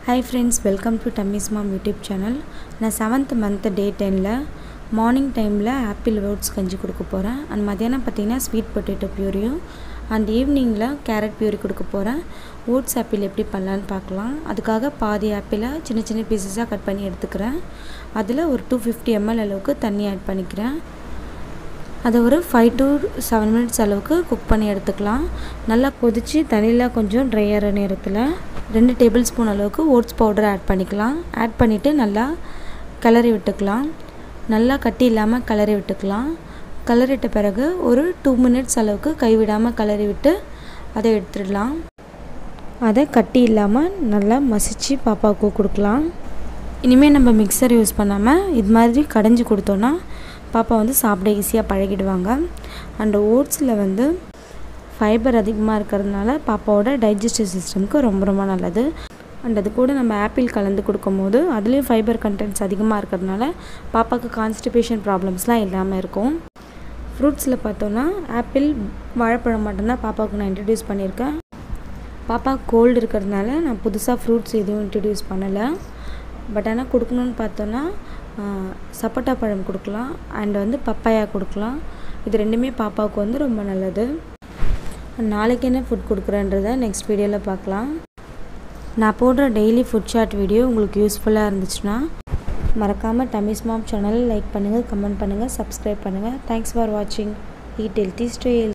hi friends welcome to Tummies Mom YouTube channel நான் seventh month day டெனில் morning டைமில் apple oats கஞ்சி கொடுக்க போகிறேன் அண்ட் மத்தியானம் பார்த்தீங்கன்னா ஸ்வீட் பொட்டேட்டோ பியூரியும் அண்ட் ஈவினிங்கில் கேரட் பியூரி கொடுக்க போகிறேன் ஓட்ஸ் ஆப்பிள் எப்படி பண்ணலான்னு பார்க்கலாம் அதுக்காக பாதி ஆப்பிளை சின்ன சின்ன பீசஸாக கட் பண்ணி எடுத்துக்கிறேன் அதில் ஒரு டூ ஃபிஃப்டி எம்எல் அளவுக்கு தண்ணி ஆட் பண்ணிக்கிறேன் அதை ஒரு ஃபைவ் டு செவன் மினிட்ஸ் அளவுக்கு குக் பண்ணி எடுத்துக்கலாம் நல்லா கொதித்து தண்ணியில் கொஞ்சம் ட்ரை ஆகிற நேரத்தில் ரெண்டு டேபிள் ஸ்பூன் அளவுக்கு ஓட்ஸ் பவுடர் ஆட் பண்ணிக்கலாம் ஆட் பண்ணிவிட்டு நல்லா கிளறி விட்டுக்கலாம் நல்லா கட்டி இல்லாமல் கிளறி விட்டுக்கலாம் கிளறிட்ட பிறகு ஒரு டூ மினிட்ஸ் அளவுக்கு கைவிடாமல் கிளறி விட்டு அதை எடுத்துடலாம் அதை கட்டி இல்லாமல் நல்லா மசித்து பாப்பாவுக்கு கொடுக்கலாம் இனிமேல் நம்ம மிக்சர் யூஸ் பண்ணாமல் இது மாதிரி கடைஞ்சி கொடுத்தோன்னா பாப்பா வந்து சாப்பிட ஈஸியாக பழகிடுவாங்க அண்ட் ஓட்ஸில் வந்து ஃபைபர் அதிகமாக இருக்கிறதுனால பாப்பாவோட டைஜஸ்டிவ் சிஸ்டம்க்கு ரொம்ப ரொம்ப நல்லது அண்ட் அது கூட நம்ம ஆப்பிள் கலந்து கொடுக்கும்போது அதுலேயும் ஃபைபர் கண்டென்ட்ஸ் அதிகமாக இருக்கிறதுனால பாப்பாவுக்கு கான்ஸ்டிபேஷன் ப்ராப்ளம்ஸ்லாம் இல்லாமல் இருக்கும் ஃப்ரூட்ஸில் பார்த்தோன்னா ஆப்பிள் வாழைப்பழம் மட்டும்தான் பாப்பாவுக்கு நான் இன்ட்ரடியூஸ் பண்ணியிருக்கேன் பாப்பா கோல்டு இருக்கிறதுனால நான் புதுசாக ஃப்ரூட்ஸ் எதுவும் இன்ட்ரடியூஸ் பண்ணலை பட் ஆனால் கொடுக்கணுன்னு பார்த்தோன்னா சப்போட்டா பழம் கொடுக்கலாம் அண்ட் வந்து பப்பாயா கொடுக்கலாம் இது ரெண்டுமே பாப்பாவுக்கு வந்து ரொம்ப நல்லது நாளைக்கு என்ன ஃபுட் கொடுக்குறேன்றதை நெக்ஸ்ட் வீடியோவில் பார்க்கலாம் நான் போடுற டெய்லி ஃபுட் சார்ட் வீடியோ உங்களுக்கு யூஸ்ஃபுல்லாக இருந்துச்சுன்னா மறக்காமல் டமிஸ் மாம் சேனல் லைக் பண்ணுங்கள் கமெண்ட் பண்ணுங்கள் சப்ஸ்கிரைப் பண்ணுங்கள் தேங்க்ஸ் ஃபார் வாட்சிங் ஈட் ஹெல்த்தி ஸ்டே